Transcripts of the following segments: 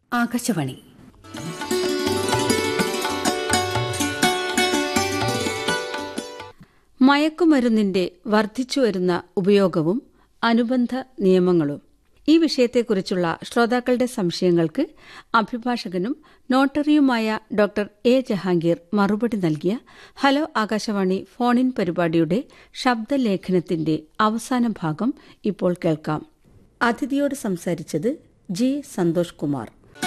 ആകാശവാണി മയക്കുമരുന്നിന്റെ വർദ്ധിച്ചുവരുന്ന ഉപയോഗവും അനുബന്ധ നിയമങ്ങളും ഈ വിഷയത്തെക്കുറിച്ചുള്ള ശ്രോതാക്കളുടെ സംശയങ്ങൾക്ക് അഭിഭാഷകനും നോട്ടറിയുമായ ഡോക്ടർ എ ജഹാംഗീർ മറുപടി നൽകിയ ഹലോ ആകാശവാണി ഫോണിൻ പരിപാടിയുടെ ശബ്ദലേഖനത്തിന്റെ അവസാന ഭാഗം ഇപ്പോൾ കേൾക്കാം അതിഥിയോട് സംസാരിച്ചത് ജി സന്തോഷ് കുമാർ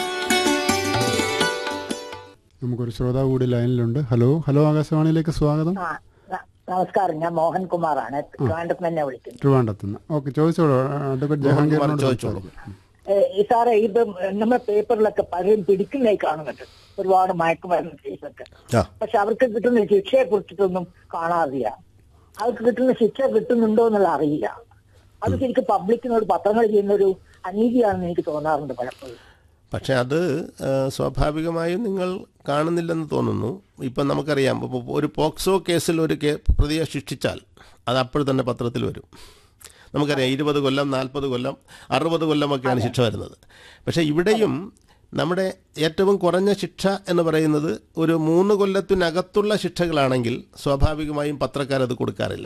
നമുക്കൊരു ശ്രോതാവ് കൂടി ലൈനിലുണ്ട് ഹലോ ഹലോ ആകാശവാണിയിലേക്ക് സ്വാഗതം ആ, ന- നമസ്കാരം ഞാൻ മോഹൻ കുമാറാണ് ട്രിവാൻഡ്രത്ത് തന്നെ വിളിക്കുന്നത് ട്രിവാൻഡത്തുനിന്ന് ഓക്കെ ചോദിച്ചോളൂ അഡ്വക്കേറ്റ് ജഹാംഗീറിനോട് ചോദിച്ചോളൂ. സംസാരിക്കാം. ഏ, ഈ സാറേ ഇത് നമ്മുടെ പേപ്പറിലൊക്കെ പലരും പിടിക്കുന്നതായി കാണുന്നുണ്ട് ഒരുപാട് മയക്കുമരുന്ന് കേസൊക്കെ ആ പക്ഷെ അവർക്ക് കിട്ടുന്ന ശിക്ഷയെ കുറിച്ചിട്ടൊന്നും കാണാറില്ല അവർക്ക് കിട്ടുന്ന ശിക്ഷ കിട്ടുന്നുണ്ടോ എന്നുള്ള അറിയില്ല അത് ശരിക്കും പബ്ലിക്കിനോട് പത്രങ്ങൾ ചെയ്യുന്ന ഒരു അനീതിയാണെന്ന് എനിക്ക് തോന്നാറുണ്ട് പലപ്പോഴും പക്ഷെ അത് ആ, സ്വാഭാവികമായും നിങ്ങൾ കാണുന്നില്ലെന്ന് തോന്നുന്നു ഇപ്പം നമുക്കറിയാം ഇപ്പോൾ ഒരു പോക്സോ കേസിൽ ഒരു കേ പ്രതിയെ ശിക്ഷിച്ചാൽ അത് അപ്പോൾ തന്നെ പത്രത്തിൽ വരും നമുക്കറിയാം ഇരുപത് കൊല്ലം നാൽപ്പത് കൊല്ലം അറുപത് കൊല്ലമൊക്കെയാണ് ശിക്ഷ വരുന്നത് പക്ഷേ ഇവിടെയും നമ്മുടെ ഏറ്റവും കുറഞ്ഞ ശിക്ഷ എന്ന് പറയുന്നത് ഒരു മൂന്ന് കൊല്ലത്തിനകത്തുള്ള ശിക്ഷകളാണെങ്കിൽ സ്വാഭാവികമായും പത്രക്കാരത് കൊടുക്കാറില്ല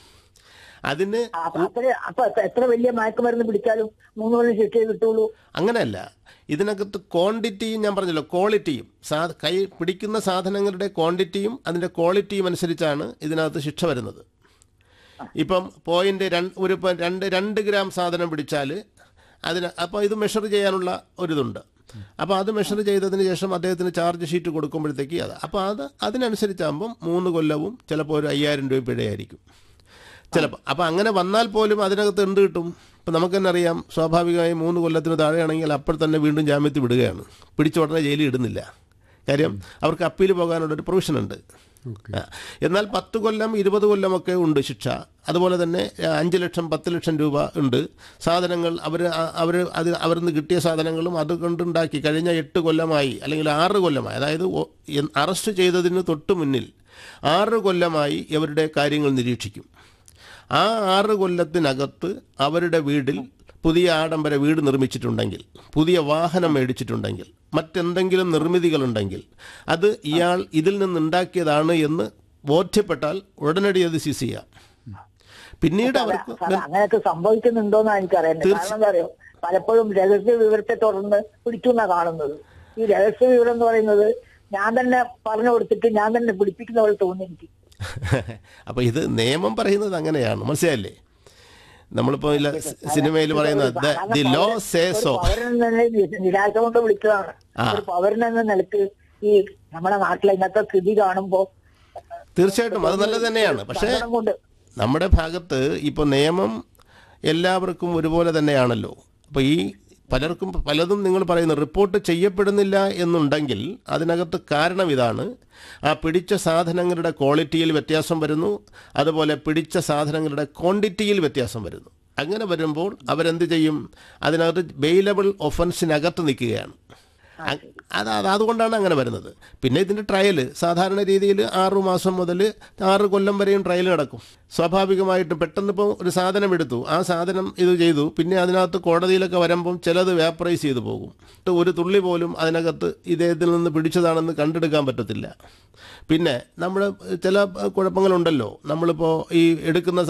അതിന് ആ, അപ്പൊ അത്ര- അപ്പൊ എത്ര വലിയ മയക്കുമരുന്ന് പിടിച്ചാലും മൂന്ന് കൊല്ലം ശിക്ഷയെ കിട്ടുള്ളൂ അങ്ങനെയല്ല ഇതിനകത്ത് ക്വാണ്ടിറ്റിയും ഞാൻ പറഞ്ഞല്ലോ ക്വാളിറ്റിയും സാ കൈ പിടിക്കുന്ന സാധനങ്ങളുടെ ക്വാണ്ടിറ്റിയും അതിൻ്റെ ക്വാളിറ്റിയും അനുസരിച്ചാണ് ഇതിനകത്ത് ശിക്ഷ വരുന്നത് ഇപ്പം പോയിന്റ് രണ്ട് ഒരു ഇപ്പം രണ്ട് രണ്ട് ഗ്രാം സാധനം പിടിച്ചാൽ അതിന് അപ്പോൾ ഇത് മെഷർ ചെയ്യാനുള്ള ഒരിതുണ്ട് അപ്പോൾ അത് മെഷർ ചെയ്തതിന് ശേഷം അദ്ദേഹത്തിന് ചാർജ് ഷീറ്റ് കൊടുക്കുമ്പോഴത്തേക്ക് അത് അപ്പോൾ അത് അതിനനുസരിച്ചാകുമ്പം മൂന്ന് കൊല്ലവും ചിലപ്പോൾ ഒരു അയ്യായിരം രൂപ പിഴയായിരിക്കും ചിലപ്പോൾ അപ്പോൾ അങ്ങനെ വന്നാൽ പോലും അതിനകത്ത് എന്ത് കിട്ടും ഇപ്പം നമുക്ക് തന്നെ അറിയാം സ്വാഭാവികമായും മൂന്ന് കൊല്ലത്തിന് താഴെയാണെങ്കിൽ അപ്പോൾ തന്നെ വീണ്ടും ജാമ്യത്തിൽ വിടുകയാണ് പിടിച്ച ഉടനെ ജയിലിൽ ഇടുന്നില്ല കാര്യം അവർക്ക് അപ്പീൽ പോകാനുള്ളൊരു പ്രൊവിഷൻ ഉണ്ട് ഓക്കെ. ആ. എന്നാൽ പത്ത് കൊല്ലം ഇരുപത് കൊല്ലമൊക്കെ ഉണ്ട് ശിക്ഷ അതുപോലെ തന്നെ ആ, അഞ്ച് ലക്ഷം പത്ത് ലക്ഷം രൂപ ഉണ്ട് സാധനങ്ങൾ അവർ അവർ അത് അവരിൽ നിന്ന് കിട്ടിയ സാധനങ്ങളും അത് കൊണ്ടുണ്ടാക്കി കഴിഞ്ഞ എട്ട് കൊല്ലമായി അല്ലെങ്കിൽ ആറ് കൊല്ലമായി അതായത് ഒ- എൻ- അറസ്റ്റ് ചെയ്തതിന് തൊട്ട് മുന്നിൽ ആറ് കൊല്ലമായി ഇവരുടെ കാര്യങ്ങൾ നിരീക്ഷിക്കും ആ ആറ് കൊല്ലത്തിനകത്ത് അവരുടെ വീട്ടിൽ പുതിയ ആഡംബര വീട് നിർമ്മിച്ചിട്ടുണ്ടെങ്കിൽ പുതിയ വാഹനം മേടിച്ചിട്ടുണ്ടെങ്കിൽ മറ്റെന്തെങ്കിലും നിർമ്മിതികളുണ്ടെങ്കിൽ അത് ഇയാൾ ഇതിൽ നിന്നുണ്ടാക്കിയതാണ് എന്ന് ബോധ്യപ്പെട്ടാൽ ഉടനടി അത് സീസ് ചെയ്യാം പിന്നീട് അവർക്ക് സാറേ, അങ്ങനെയൊക്കെ സംഭവിക്കുന്നുണ്ടോന്നാ എനിക്കറിയുന്നത് കാരണം എന്താ അറിയോ പലപ്പോഴും രഹസ്യ വിവരത്തെ തുടർന്ന് പിടിക്കുന്ന കാണുന്നത് ഈ രഹസ്യ വിവരം എന്ന് പറയുന്നത് ഞാൻ തന്നെ പറഞ്ഞു കൊടുത്തിട്ട് ഞാൻ തന്നെ പിടിപ്പിക്കുന്ന പോലെ തോന്നി എനിക്ക് അപ്പോൾ ഇത് നിയമം പറയുന്നത് അങ്ങനെയാണ് മനസ്സിലായില്ലേ നമ്മളിപ്പോൾ ഇല്ല സിനിമയിൽ പറയുന്നത് ദി ലോ സേ സോ പൗരൻ തന്നെ നിരാശ കൊണ്ട് വിളിച്ചതാണ് ആ. ഒരു പൗരൻ എന്ന നിലക്ക് ഈ നമ്മുടെ നാട്ടിലെ ഇന്നത്തെ സ്ഥിതി കാണുമ്പോ തീർച്ചയായിട്ടും അത് നല്ലത് തന്നെയാണ് പക്ഷേ സങ്കടം കൊണ്ട് നമ്മുടെ ഭാഗത്ത് ഇപ്പോൾ നിയമം എല്ലാവർക്കും ഒരുപോലെ തന്നെയാണല്ലോ അപ്പോൾ ഈ പലർക്കും പലതും നിങ്ങൾ പറയുന്നു റിപ്പോർട്ട് ചെയ്യപ്പെടുന്നില്ല എന്നുണ്ടെങ്കിൽ അതിനകത്ത് കാരണം ഇതാണ് ആ പിടിച്ച സാധനങ്ങളുടെ ക്വാളിറ്റിയിൽ വ്യത്യാസം വരുന്നു അതുപോലെ പിടിച്ച സാധനങ്ങളുടെ ക്വാണ്ടിറ്റിയിൽ വ്യത്യാസം വരുന്നു അങ്ങനെ വരുമ്പോൾ അവരെന്ത് ചെയ്യും അതിനകത്ത് ബെയിലബിൾ ഒഫൻസിനകത്ത് നിൽക്കുകയാണ് അ- അത് അത് അതുകൊണ്ടാണ് അങ്ങനെ വരുന്നത് പിന്നെ ഇതിൻ്റെ ട്രയൽ സാധാരണ രീതിയിൽ ആറു മാസം മുതൽ ആറ് കൊല്ലം വരെയും ട്രയൽ നടക്കും സ്വാഭാവികമായിട്ടും പെട്ടെന്ന് ഇപ്പോൾ ഒരു സാധനം എടുത്തു ആ സാധനം ഇത് ചെയ്തു പിന്നെ അതിനകത്ത് കോടതിയിലൊക്കെ വരുമ്പം ചിലത് വേപ്പറൈസ് ചെയ്തു പോകും ഒരു തുള്ളി പോലും അതിനകത്ത് ഇദ്ദേഹത്തിൽ നിന്ന് പിടിച്ചതാണെന്ന് കണ്ടെടുക്കാൻ പറ്റത്തില്ല പിന്നെ നമ്മുടെ ചില കുഴപ്പങ്ങളുണ്ടല്ലോ നമ്മളിപ്പോൾ ഈ എടുക്കുന്ന